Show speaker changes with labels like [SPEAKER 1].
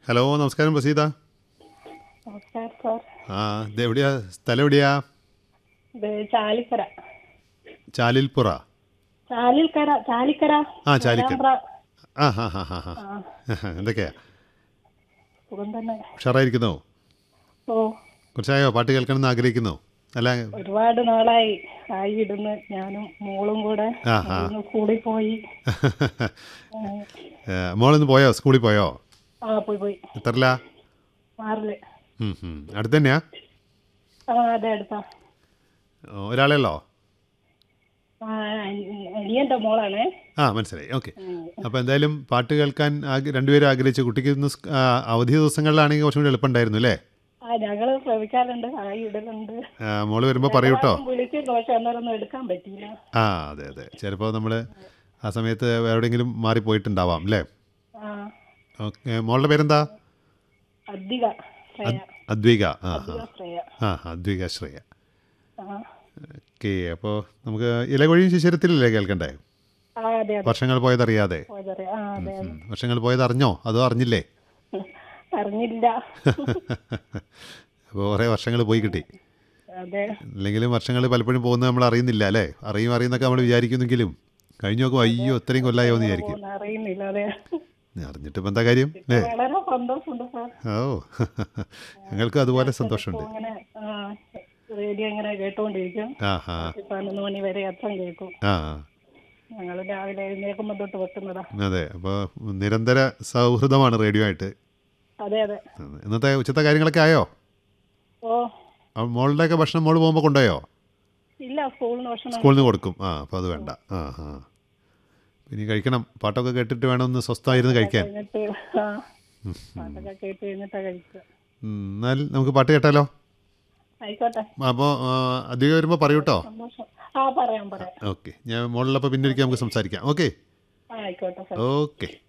[SPEAKER 1] Hello നമസ്കാരം ബസീത
[SPEAKER 2] നമസ്കാരം sir
[SPEAKER 1] ആ ഇത് എവിടെയാ സ്ഥലം എവിടെയാ
[SPEAKER 2] ഇത് ചാലിക്കര
[SPEAKER 1] ചാലിൽപ്പുറ
[SPEAKER 2] ചാലിൽക്കര ചാലിക്കര
[SPEAKER 1] ആ ചാലിക്കര
[SPEAKER 2] പേരാമ്പ്ര.
[SPEAKER 1] ആ ഹാ ഹാ ഹാ ഹാ
[SPEAKER 2] ആ,
[SPEAKER 1] എന്തൊക്കെയാ
[SPEAKER 2] സുഖം തന്നെ
[SPEAKER 1] ഉഷാറായിരിക്കുന്നോ
[SPEAKER 2] ഓ
[SPEAKER 1] കുറച്ചായോ പാട്ട് കേൾക്കണമെന്ന് ആഗ്രഹിക്കുന്നോ അല്ല
[SPEAKER 2] ഒരുപാട് നാളായി ആയി ഇടുന്ന് ഞാനും മോളും കൂടെ
[SPEAKER 1] ആ, ആ.
[SPEAKER 2] ഇന്ന് സ്കൂളിൽ പോയി
[SPEAKER 1] ഏ, മോളിന്ന് പോയോ സ്കൂളിൽ പോയോ
[SPEAKER 2] ആ പോയി പോയി
[SPEAKER 1] എത്രല്ല
[SPEAKER 2] മാറില്
[SPEAKER 1] അടുത്ത് തന്നെയാ
[SPEAKER 2] ആ അതെ അടുത്താ
[SPEAKER 1] ഓ, ഒരാളേ ഉള്ളോ
[SPEAKER 2] ആ അനി- അനിയന്റെ മോളാണ്
[SPEAKER 1] ആ മനസ്സിലായി ഓക്കെ അപ്പോൾ എന്തായാലും പാട്ട് കേൾക്കാൻ ആഗ്ര- രണ്ടുപേരും ആഗ്രഹിച്ചു കുട്ടിക്ക് ഇന്ന് സ്- ആ, അവധി ദിവസങ്ങളിലാണെങ്കിൽ കുറച്ചും കൂടി എളുപ്പമുണ്ടായിരുന്നു അല്ലേ
[SPEAKER 2] ആ ഞങ്ങള് ശ്രമിക്കാറുണ്ട് ആയി ഇടലുണ്ട്
[SPEAKER 1] ആ, മോള് വരുമ്പോൾ പറയൂ കേട്ടോ
[SPEAKER 2] വിളിച്ചിരുന്നു പക്ഷെ അന്നേരം ഒന്നും എടുക്കാൻ പറ്റിയില്ല
[SPEAKER 1] ആ അതെ അതെ ചിലപ്പോൾ നമ്മൾ ആ സമയത്ത് എവിടെയെങ്കിലും മാറിപ്പോയിട്ടുണ്ടാവാം അല്ലേ
[SPEAKER 2] ആ
[SPEAKER 1] ഓക്കെ മോളുടെ പേരെന്താ
[SPEAKER 2] അധിക ശ്രേയ
[SPEAKER 1] അദ്വിക ആ ആ
[SPEAKER 2] അധിക ശ്രേയ
[SPEAKER 1] ആ അദ്വിക ശ്രേയ
[SPEAKER 2] ആ
[SPEAKER 1] ഓക്കെ അപ്പോൾ നമുക്ക് ഇലകൊഴിയും ശിശിരത്തിലല്ലേ കേൾക്കണ്ടേ
[SPEAKER 2] ആ അതെ അതെ
[SPEAKER 1] വർഷങ്ങൾ പോയതറിയാതെ
[SPEAKER 2] പോയതറിയാം ആ അതെ
[SPEAKER 1] ഉം. വർഷങ്ങൾ പോയത് അറിഞ്ഞോ അതോ അറിഞ്ഞില്ലേ
[SPEAKER 2] അറിഞ്ഞില്ല
[SPEAKER 1] അപ്പോൾ കുറേ വർഷങ്ങൾ പോയി കിട്ടി
[SPEAKER 2] അതെ
[SPEAKER 1] അല്ലെങ്കിലും വർഷങ്ങൾ പലപ്പോഴും പോകുന്നത് നമ്മൾ അറിയുന്നില്ല അല്ലേ അറിയും അറിയുന്നൊക്കെ നമ്മൾ വിചാരിക്കുന്നെങ്കിലും കഴിഞ്ഞു നോക്കും അയ്യോ ഇത്രയും കൊല്ലായോ എന്ന് വിചാരിക്കും
[SPEAKER 2] ഒന്നും അറിയുന്നില്ല അതെ
[SPEAKER 1] അറിഞ്ഞിട്ട് ഇപ്പം എന്താ കാര്യം അല്ലേ
[SPEAKER 2] വളരെ സന്തോഷമുണ്ട് സാർ
[SPEAKER 1] ഓ ഞങ്ങൾക്കും അതുപോലെ സന്തോഷമുണ്ട്
[SPEAKER 2] ഇപ്പൊ ഇങ്ങനെ ആ, റേഡിയോ ഇങ്ങനെ കേട്ടോണ്ടിരിക്കും
[SPEAKER 1] ആ ഹാ
[SPEAKER 2] പതിനൊന്ന് മണി വരെ അച്ഛൻ കേൾക്കും
[SPEAKER 1] ആ
[SPEAKER 2] ഞങ്ങൾ രാവിലെ എഴുന്നേൽക്കുമ്പോൾ തൊട്ട് വെക്കുന്നതാ
[SPEAKER 1] അതെ അപ്പോൾ നിരന്തര സൗഹൃദമാണ് റേഡിയോ ആയിട്ട്
[SPEAKER 2] അതെ അതെ
[SPEAKER 1] ഇന്നത്തെ ഉച്ചത്തെ കാര്യങ്ങളൊക്കെ ആയോ
[SPEAKER 2] ഓ
[SPEAKER 1] ആ മോളുടെയൊക്കെ ഭക്ഷണം മോള് പോകുമ്പോൾ കൊണ്ടുപോയോ
[SPEAKER 2] ഇല്ല സ്കൂളിന് ഭക്ഷണം
[SPEAKER 1] സ്കൂളിൽ നിന്ന് കൊടുക്കും ആ അപ്പോൾ അത് വേണ്ട ആ ആ ഇനി കഴിക്കണം പാട്ടൊക്കെ കേട്ടിട്ട് വേണം ഒന്ന് സ്വസ്ഥമായിരുന്ന് കഴിക്കാൻ
[SPEAKER 2] കഴിഞ്ഞിട്ട് ആ പാട്ടൊക്കെ കേട്ട് കഴിഞ്ഞിട്ടാ കഴിക്കുക
[SPEAKER 1] ഉം, എന്നാൽ നമുക്ക് പാട്ട് കേട്ടാലോ
[SPEAKER 2] ആയിക്കോട്ടെ
[SPEAKER 1] അപ്പോൾ അധികം വരുമ്പോൾ പറയൂ കേട്ടോ
[SPEAKER 2] സന്തോഷം ആ പറയാം പറയാം
[SPEAKER 1] ഓക്കെ ഞാൻ മോളിലപ്പോൾ പിന്നെ ഒരിക്കൽ നമുക്ക് സംസാരിക്കാം ഓക്കെ
[SPEAKER 2] ആ ആയിക്കോട്ടെ സാർ
[SPEAKER 1] ഓക്കെ